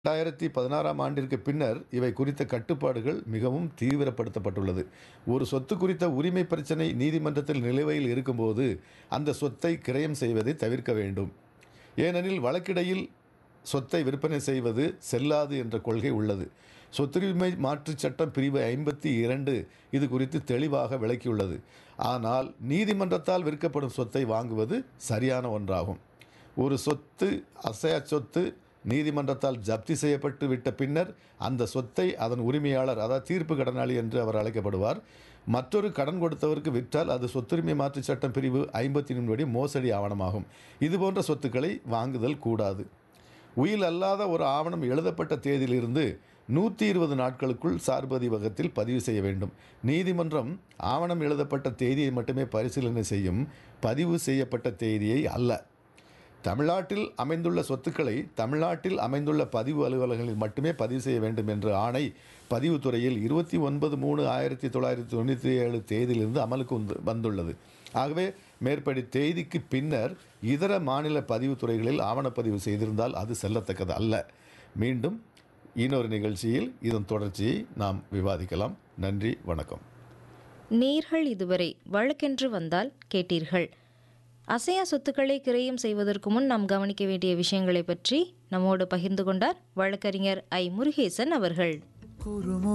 ரெண்டாயிரத்தி பதினாறாம் ஆண்டிற்கு பின்னர் இவை குறித்த கட்டுப்பாடுகள் மிகவும் தீவிரப்படுத்தப்பட்டுள்ளது ஒரு சொத்து குறித்த உரிமை பிரச்சனை நீதிமன்றத்தில் நிலுவையில் இருக்கும்போது அந்த சொத்தை கிரயம் செய்வதை தவிர்க்க வேண்டும் ஏனெனில் வழக்கிடையில் சொத்தை விற்பனை செய்வது செல்லாது என்ற கொள்கை உள்ளது சொத்துரிமை மாற்றுச் சட்டம் பிரிவு ஐம்பத்தி இரண்டு இது குறித்து தெளிவாக விளக்கியுள்ளது ஆனால் நீதிமன்றத்தால் விற்கப்படும் சொத்தை வாங்குவது சரியான ஒன்றாகும் ஒரு சொத்து அசையா சொத்து நீதிமன்றத்தால் ஜப்தி செய்யப்பட்டு விட்ட பின்னர் அந்த சொத்தை அதன் உரிமையாளர் அதாவது தீர்ப்பு கடனாளி என்று அவர் அழைக்கப்படுவார் மற்றொரு கடன் கொடுத்தவருக்கு விற்றால் அது சொத்துரிமை மாற்றுச் சட்டம் பிரிவு ஐம்பத்தி படி மோசடி ஆவணமாகும் இதுபோன்ற சொத்துக்களை வாங்குதல் கூடாது உயில் அல்லாத ஒரு ஆவணம் எழுதப்பட்ட தேதியிலிருந்து நூற்றி இருபது நாட்களுக்குள் சார்பதிவகத்தில் பதிவு செய்ய வேண்டும் நீதிமன்றம் ஆவணம் எழுதப்பட்ட தேதியை மட்டுமே பரிசீலனை செய்யும் பதிவு செய்யப்பட்ட தேதியை அல்ல தமிழ்நாட்டில் அமைந்துள்ள சொத்துக்களை தமிழ்நாட்டில் அமைந்துள்ள பதிவு அலுவலகங்களில் மட்டுமே பதிவு செய்ய வேண்டும் என்ற ஆணை பதிவுத்துறையில் இருபத்தி ஒன்பது மூணு ஆயிரத்தி தொள்ளாயிரத்தி தொண்ணூற்றி ஏழு தேதியிலிருந்து அமலுக்கு வந்து வந்துள்ளது ஆகவே மேற்படி தேதிக்கு பின்னர் இதர மாநில பதிவுத்துறைகளில் ஆவணப்பதிவு செய்திருந்தால் அது செல்லத்தக்கது அல்ல மீண்டும் இன்னொரு நிகழ்ச்சியில் இதன் தொடர்ச்சியை நாம் விவாதிக்கலாம் நன்றி வணக்கம் நேர்கள் இதுவரை வழக்கென்று வந்தால் கேட்டீர்கள் அசையா சொத்துக்களை கிரயம் செய்வதற்கு முன் நாம் கவனிக்க வேண்டிய விஷயங்களை பற்றி நம்மோடு பகிர்ந்து கொண்டார் வழக்கறிஞர் ஐ முருகேசன் அவர்கள்